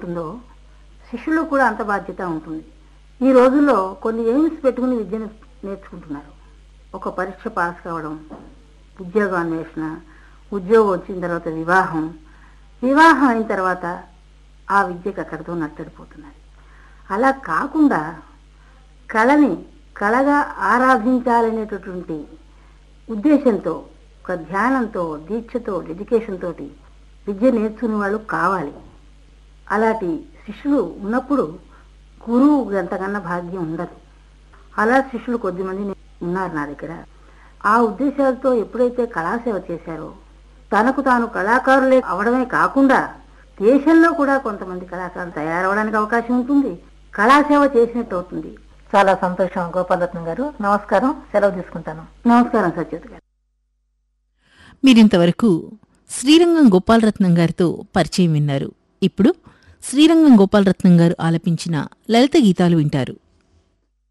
ఉంటుందో శిష్యులు కూడా అంత బాధ్యత ఉంటుంది ఈ రోజుల్లో కొన్ని ఎయిమ్స్ పెట్టుకుని విద్యను నేర్చుకుంటున్నారు ఒక పరీక్ష పాస్ కావడం ఉద్యోగ అన్వేషణ ఉద్యోగం వచ్చిన తర్వాత వివాహం వివాహం అయిన తర్వాత ఆ విద్యకు అక్కడితో నట్టడిపోతున్నది అలా కాకుండా కళని కళగా ఆరాధించాలనేటటువంటి ఉద్దేశంతో ఒక ధ్యానంతో దీక్షతో డెడికేషన్ తోటి విద్య నేర్చుకునే వాళ్ళు కావాలి అలాంటి శిష్యులు ఉన్నప్పుడు గురువు ఎంతకన్నా భాగ్యం ఉండదు అలా శిష్యులు కొద్దిమంది ఉన్నారు నా దగ్గర ఆ ఉద్దేశాలతో ఎప్పుడైతే కళాసేవ చేశారో తనకు తాను కళాకారులే అవడమే కాకుండా దేశంలో కూడా కొంతమంది కళాకారులు తయారవడానికి అవకాశం ఉంటుంది కళాసేవ చేసినట్టు అవుతుంది చాలా సంతోషం గోపాలరత్నం గారు నమస్కారం సెలవు తీసుకుంటాను నమస్కారం సత్యవతి గారు మీరింతవరకు శ్రీరంగం గోపాలరత్నం గారితో పరిచయం విన్నారు ఇప్పుడు శ్రీరంగం గోపాలరత్నం గారు ఆలపించిన లలిత గీతాలు వింటారు